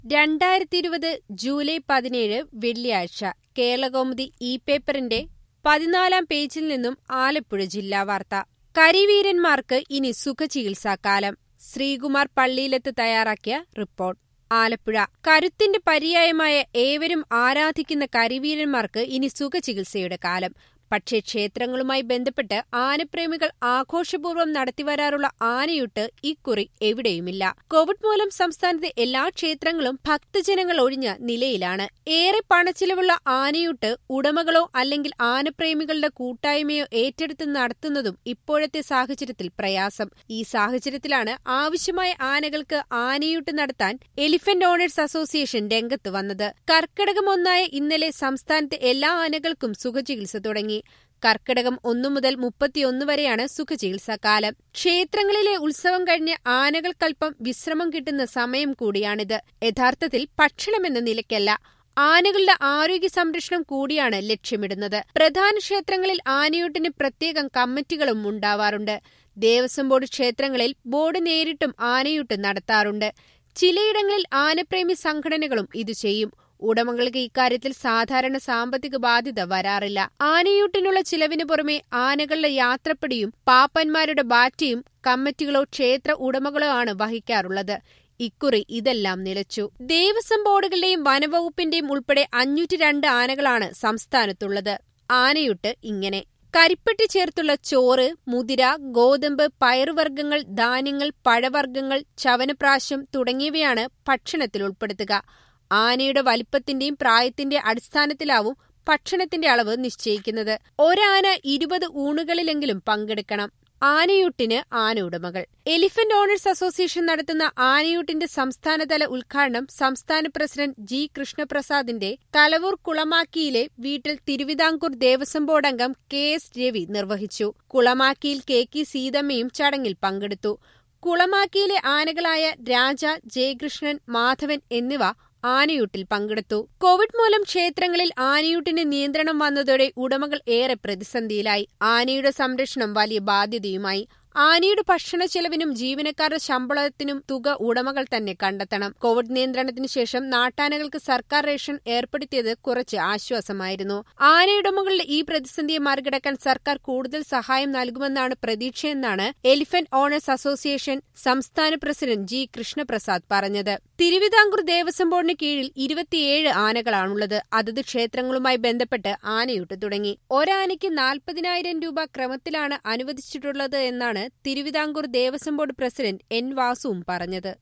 രണ്ടായിരത്തി ഇരുപത് ജൂലൈ പതിനേഴ് വെള്ളിയാഴ്ച കേരളകൗമുദി ഇ പേപ്പറിന്റെ പതിനാലാം പേജിൽ നിന്നും ആലപ്പുഴ ജില്ലാ വാർത്ത കരിവീരന്മാർക്ക് ഇനി സുഖചികിത്സാകാലം ശ്രീകുമാർ പള്ളിയിലത്ത് തയ്യാറാക്കിയ റിപ്പോർട്ട് ആലപ്പുഴ കരുത്തിന്റെ പര്യായമായ ഏവരും ആരാധിക്കുന്ന കരിവീരന്മാർക്ക് ഇനി സുഖചികിത്സയുടെ കാലം പക്ഷേ ക്ഷേത്രങ്ങളുമായി ബന്ധപ്പെട്ട് ആനപ്രേമികൾ ആഘോഷപൂർവ്വം നടത്തിവരാറുള്ള ആനയൂട്ട് ഇക്കുറി എവിടെയുമില്ല കോവിഡ് മൂലം സംസ്ഥാനത്തെ എല്ലാ ക്ഷേത്രങ്ങളും ഭക്തജനങ്ങൾ ഒഴിഞ്ഞ നിലയിലാണ് ഏറെ പണച്ചിലവുള്ള ആനയൂട്ട് ഉടമകളോ അല്ലെങ്കിൽ ആനപ്രേമികളുടെ കൂട്ടായ്മയോ ഏറ്റെടുത്ത് നടത്തുന്നതും ഇപ്പോഴത്തെ സാഹചര്യത്തിൽ പ്രയാസം ഈ സാഹചര്യത്തിലാണ് ആവശ്യമായ ആനകൾക്ക് ആനയൂട്ട് നടത്താൻ എലിഫന്റ് ഓണേഴ്സ് അസോസിയേഷൻ രംഗത്ത് വന്നത് കർക്കിടകം ഒന്നായ ഇന്നലെ സംസ്ഥാനത്തെ എല്ലാ ആനകൾക്കും സുഖചികിത്സ തുടങ്ങി കർക്കിടകം ഒന്നു മുതൽ മുപ്പത്തിയൊന്ന് വരെയാണ് സുഖചികിത്സാകാലം ക്ഷേത്രങ്ങളിലെ ഉത്സവം കഴിഞ്ഞ് ആനകൾക്കല്പം വിശ്രമം കിട്ടുന്ന സമയം കൂടിയാണിത് യഥാർത്ഥത്തിൽ ഭക്ഷണമെന്ന നിലയ്ക്കല്ല ആനകളുടെ ആരോഗ്യ സംരക്ഷണം കൂടിയാണ് ലക്ഷ്യമിടുന്നത് പ്രധാന ക്ഷേത്രങ്ങളിൽ ആനയൂട്ടിന് പ്രത്യേകം കമ്മിറ്റികളും ഉണ്ടാവാറുണ്ട് ദേവസ്വം ബോർഡ് ക്ഷേത്രങ്ങളിൽ ബോർഡ് നേരിട്ടും ആനയൂട്ട് നടത്താറുണ്ട് ചിലയിടങ്ങളിൽ ആനപ്രേമി സംഘടനകളും ഇത് ചെയ്യും ഉടമകൾക്ക് ഇക്കാര്യത്തിൽ സാധാരണ സാമ്പത്തിക ബാധ്യത വരാറില്ല ആനയൂട്ടിനുള്ള ചിലവിനു പുറമെ ആനകളുടെ യാത്രപ്പടിയും പാപ്പന്മാരുടെ ബാറ്റയും കമ്മിറ്റികളോ ക്ഷേത്ര ഉടമകളോ ആണ് വഹിക്കാറുള്ളത് ഇക്കുറി ഇതെല്ലാം നിലച്ചു ദേവസ്വം ബോർഡുകളുടെയും വനവകുപ്പിന്റെയും ഉൾപ്പെടെ അഞ്ഞൂറ്റി രണ്ട് ആനകളാണ് സംസ്ഥാനത്തുള്ളത് ആനയുട്ട് ഇങ്ങനെ കരിപ്പെട്ടി ചേർത്തുള്ള ചോറ് മുതിര ഗോതമ്പ് പയറുവർഗ്ഗങ്ങൾ ധാന്യങ്ങൾ പഴവർഗ്ഗങ്ങൾ ചവനപ്രാശം തുടങ്ങിയവയാണ് ഭക്ഷണത്തിൽ ഉൾപ്പെടുത്തുക ആനയുടെ വലിപ്പത്തിന്റെയും പ്രായത്തിന്റെ അടിസ്ഥാനത്തിലാവും ഭക്ഷണത്തിന്റെ അളവ് നിശ്ചയിക്കുന്നത് ഒരാന ഇരുപത് ഊണുകളിലെങ്കിലും പങ്കെടുക്കണം ആനയൂട്ടിന് ആന ഉടമകൾ എലിഫന്റ് ഓണേഴ്സ് അസോസിയേഷൻ നടത്തുന്ന ആനയൂട്ടിന്റെ സംസ്ഥാനതല ഉദ്ഘാടനം സംസ്ഥാന പ്രസിഡന്റ് ജി കൃഷ്ണപ്രസാദിന്റെ കലവൂർ കുളമാക്കിയിലെ വീട്ടിൽ തിരുവിതാംകൂർ ദേവസ്വം ബോർഡ് അംഗം കെ എസ് രവി നിർവഹിച്ചു കുളമാക്കിയിൽ കെ കെ സീതമ്മയും ചടങ്ങിൽ പങ്കെടുത്തു കുളമാക്കിയിലെ ആനകളായ രാജ ജയകൃഷ്ണൻ മാധവൻ എന്നിവ ആനയൂട്ടിൽ പങ്കെടുത്തു കോവിഡ് മൂലം ക്ഷേത്രങ്ങളിൽ ആനയൂട്ടിന് നിയന്ത്രണം വന്നതോടെ ഉടമകൾ ഏറെ പ്രതിസന്ധിയിലായി ആനയുടെ സംരക്ഷണം വലിയ ബാധ്യതയുമായി ആനയുടെ ഭക്ഷണ ചെലവിനും ജീവനക്കാരുടെ ശമ്പളത്തിനും തുക ഉടമകൾ തന്നെ കണ്ടെത്തണം കോവിഡ് നിയന്ത്രണത്തിന് ശേഷം നാട്ടാനകൾക്ക് സർക്കാർ റേഷൻ ഏർപ്പെടുത്തിയത് കുറച്ച് ആശ്വാസമായിരുന്നു ആനയുടമകളുടെ ഈ പ്രതിസന്ധിയെ മറികടക്കാൻ സർക്കാർ കൂടുതൽ സഹായം നൽകുമെന്നാണ് പ്രതീക്ഷയെന്നാണ് എലിഫന്റ് ഓണേഴ്സ് അസോസിയേഷൻ സംസ്ഥാന പ്രസിഡന്റ് ജി കൃഷ്ണപ്രസാദ് പറഞ്ഞത് തിരുവിതാംകൂർ ദേവസ്വം ബോർഡിന് കീഴിൽ ഇരുപത്തിയേഴ് ആനകളാണുള്ളത് അതത് ക്ഷേത്രങ്ങളുമായി ബന്ധപ്പെട്ട് ആനയൂട്ട് തുടങ്ങി ഒരാനയ്ക്ക് നാൽപ്പതിനായിരം രൂപ ക്രമത്തിലാണ് അനുവദിച്ചിട്ടുള്ളത് എന്നാണ് Thiruvithamkoor Devaswom board president N വാസുവും പറഞ്ഞത്